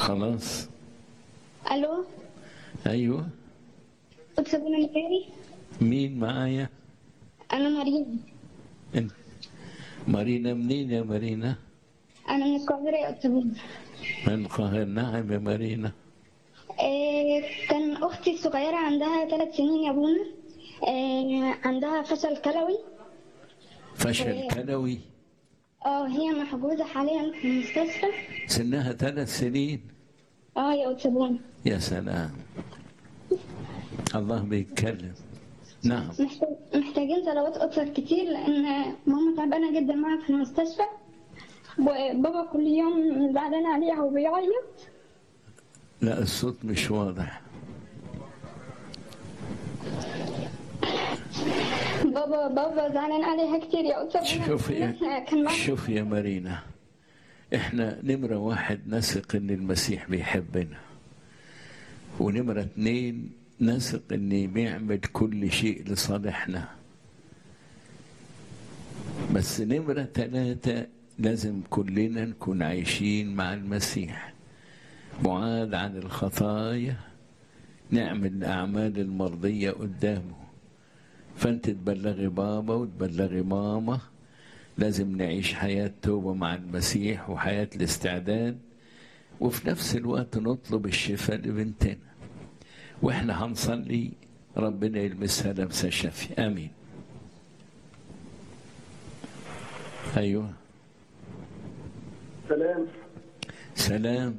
خلاص الو ايوه اكسبونا مكاري مين معايا انا مريم انت مارينا منين يا مارينا انا من القاهره يا اكسبونا من القاهرة نعم يا مارينا إيه كان اختي الصغيره عندها ثلاث سنين يا ابونا إيه عندها فشل كلوي فشل كلوي اه هي محجوزه حاليا في المستشفى سنها ثلاث سنين اه يا اكسبونا يا سلام الله بيتكلم نعم محتاج محتاجين صلوات أكثر كتير لأن ماما تعبانة جدا معاها في المستشفى وبابا كل يوم زعلان عليها وبيعيط لا الصوت مش واضح بابا بابا زعلان عليها كتير يا أستاذ شوف يا كان معاها شوف يا مارينا احنا نمرة واحد نثق ان المسيح بيحبنا ونمرة اتنين نثق ان بيعمل كل شيء لصالحنا بس نمرة تلاتة لازم كلنا نكون عايشين مع المسيح بعاد عن الخطايا نعمل الأعمال المرضية قدامه فأنت تبلغي بابا وتبلغي ماما لازم نعيش حياة توبة مع المسيح وحياة الاستعداد وفي نفس الوقت نطلب الشفاء لبنتنا واحنا هنصلي ربنا يلمسها لمسة شفي امين ايوه سلام سلام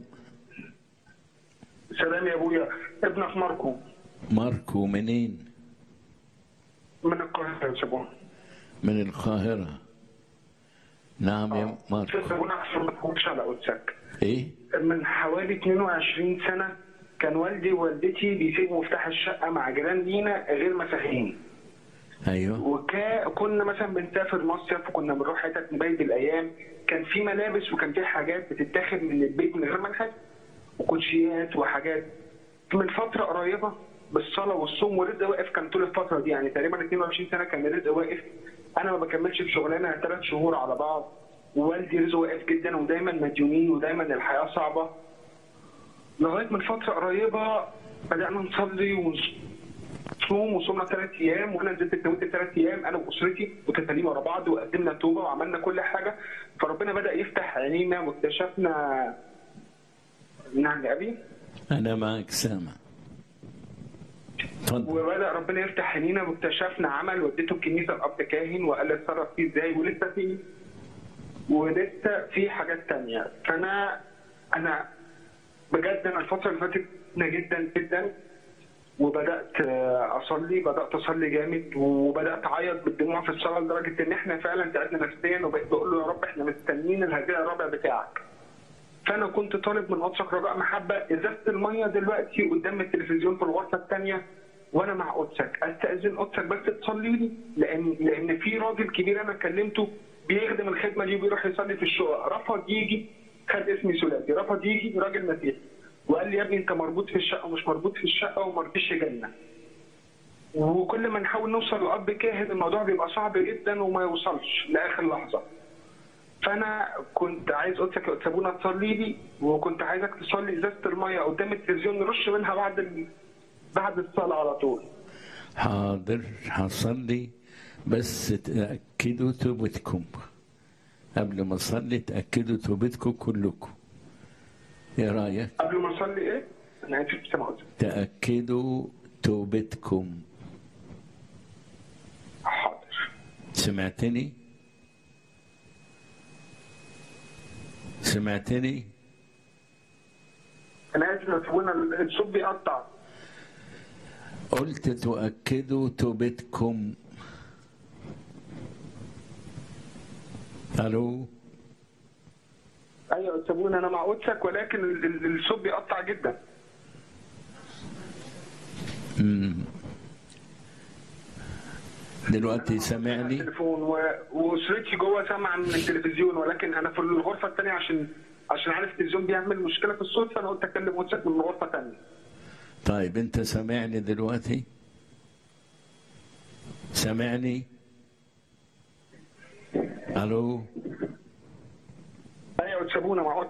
سلام يا ابويا ابنك ماركو ماركو منين من القاهره يا سبون من القاهرة نعم يا ماركو سبون احسن ما تكونش على قدسك ايه من حوالي 22 سنه كان والدي ووالدتي بيسيبوا مفتاح الشقه مع جيران لينا غير مسيحيين ايوه وكنا مثلا بنسافر مصيف وكنا بنروح حتت نبيت الايام كان في ملابس وكان في حاجات بتتاخد من البيت من غير ما نحس وكوتشيات وحاجات من فتره قريبه بالصلاه والصوم والرزق واقف كان طول الفتره دي يعني تقريبا 22 سنه كان الرزق واقف انا ما بكملش في شغلانه ثلاث شهور على بعض ووالدي رزقه واقف جدا ودايما مديونين ودايما الحياه صعبه لغايه من فتره قريبه بدانا نصلي ونصوم وصومنا ثلاث ايام وانا نزلت اتناولت ثلاث ايام انا واسرتي وتساليم ورا بعض وقدمنا توبه وعملنا كل حاجه فربنا بدا يفتح عينينا واكتشفنا نعم يا ابي انا معك سامع اتفضل وبدا ربنا يفتح عينينا واكتشفنا عمل وديته الكنيسه الاب كاهن وقال لي اتصرف فيه ازاي ولسه في ولسه في حاجات تانية فانا انا بجد انا الفتره اللي فاتت جدا جدا وبدات اصلي بدات اصلي جامد وبدات اعيط بالدموع في الصلاه لدرجه ان احنا فعلا تعبنا نفسيا وبقيت بقول له يا رب احنا مستنيين الهديه الرابع بتاعك فانا كنت طالب من قدسك رجاء محبه ازازه الميه دلوقتي قدام التلفزيون في الغرفه الثانيه وانا مع قدسك استاذن قدسك بس تصلي لي لان لان في راجل كبير انا كلمته بيخدم الخدمه دي وبيروح يصلي في الشقق رفض يجي خد اسمي ثلاثي رفض يجي راجل مسيحي وقال لي يا ابني انت مربوط في الشقه ومش مربوط في الشقه وما رضيش جنه وكل ما نحاول نوصل لاب كاهن الموضوع بيبقى صعب جدا وما يوصلش لاخر لحظه فانا كنت عايز قدسك يا سابونا تصلي لي وكنت عايزك تصلي ازازه الميه قدام التلفزيون نرش منها بعد ال... بعد الصلاه على طول حاضر هصلي بس تأكدوا توبتكم قبل ما اصلي تأكدوا توبتكم كلكم ايه رأيك؟ قبل ما اصلي ايه؟ انا اسف سامع قدسك تأكدوا توبتكم حاضر سمعتني؟ سمعتني؟ انا اسف يا سابونا الصوت بيقطع قلت تؤكدوا توبتكم الو ايوه يا سابونا انا مع قدسك ولكن ال- ال- الصوت بيقطع جدا مم. دلوقتي سامعني التليفون و... واسرتي جوه سامعه من التلفزيون ولكن انا في الغرفه الثانيه عشان عشان عارف التلفزيون بيعمل مشكله في الصوت فانا قلت اكلم قدسك من غرفه ثانيه طيب انت سامعني دلوقتي سامعني الو ايوه يا سابونا مع